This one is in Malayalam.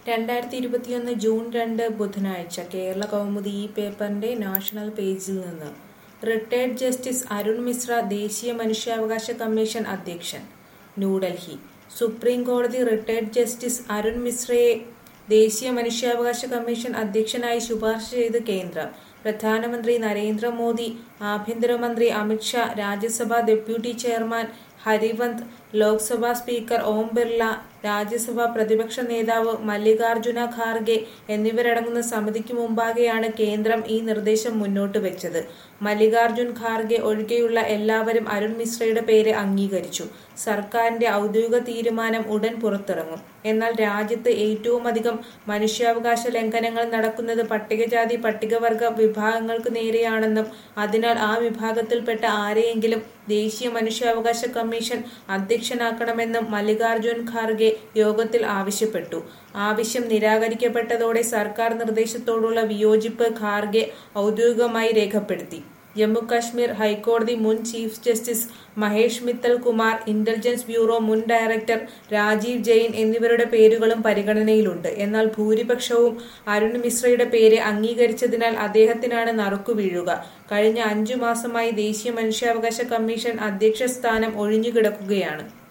രണ്ടായിരത്തി ഇരുപത്തിയൊന്ന് ജൂൺ രണ്ട് ബുധനാഴ്ച കേരള കൗമുദി ഈ പേപ്പറിന്റെ നാഷണൽ പേജിൽ നിന്ന് റിട്ടയർഡ് ജസ്റ്റിസ് അരുൺ മിശ്ര ദേശീയ മനുഷ്യാവകാശ കമ്മീഷൻ അധ്യക്ഷൻ ന്യൂഡൽഹി സുപ്രീം കോടതി റിട്ടയർഡ് ജസ്റ്റിസ് അരുൺ മിശ്രയെ ദേശീയ മനുഷ്യാവകാശ കമ്മീഷൻ അധ്യക്ഷനായി ശുപാർശ ചെയ്ത് കേന്ദ്രം പ്രധാനമന്ത്രി നരേന്ദ്രമോദി ആഭ്യന്തരമന്ത്രി Amit Shah Rajya Sabha deputy chairman Harivansh Lok Sabha speaker Om Birla Rajya Sabha പ്രതിപക്ഷ നേതാവ് മല്ലികാർജുന ഖാർഗെ എന്നിവരടങ്ങുന്ന സമിതിക്ക് മുമ്പാകെയാണ് കേന്ദ്രം ഈ നിർദ്ദേശം മുന്നോട്ട് വെച്ചത് മല്ലികാർജുൻ ഖാർഗെ ഒഴികെയുള്ള എല്ലാവരും അരുൺ മിശ്രയുടെ പേര് അംഗീകരിച്ചു സർക്കാരിന്റെ ഔദ്യോഗിക തീരുമാനം ഉടൻ പുറത്തിറങ്ങും എന്നാൽ രാജ്യത്ത് ഏറ്റവും അധികം മനുഷ്യാവകാശ ലംഘനങ്ങൾ നടക്കുന്നത് പട്ടികജാതി പട്ടികവർഗ വിഭാഗങ്ങൾക്ക് നേരെയാണെന്നും അതിനാൽ ആ വിഭാഗത്തിൽപ്പെട്ട ആരെയെങ്കിലും ദേശീയ മനുഷ്യാവകാശ കമ്മീഷൻ അധ്യക്ഷനാക്കണമെന്നും മല്ലികാർജുൻ ഖാർഗെ യോഗത്തിൽ ആവശ്യപ്പെട്ടു ആവശ്യം നിരാകരിക്കപ്പെട്ടതോടെ സർക്കാർ നിർദ്ദേശത്തോടുള്ള വിയോജിപ്പ് ഖാർഗെ ഔദ്യോഗികമായി രേഖപ്പെടുത്തി ജമ്മുകാശ്മീർ ഹൈക്കോടതി മുൻ chief justice Mahesh Mittal Kumar intelligence bureau മുൻ ഡയറക്ടർ രാജീവ് ജെയിൻ എന്നിവരുടെ പേരുകളും പരിഗണനയിലുണ്ട് എന്നാൽ ഭൂരിപക്ഷവും അരുൺ മിശ്രയുടെ പേര് അംഗീകരിച്ചതിനാൽ അദ്ദേഹത്തിനാണ് നറുക്കു വീഴുക കഴിഞ്ഞ അഞ്ചു മാസമായി ദേശീയ മനുഷ്യാവകാശ കമ്മീഷൻ അധ്യക്ഷ സ്ഥാനം ഒഴിഞ്ഞുകിടക്കുകയാണ്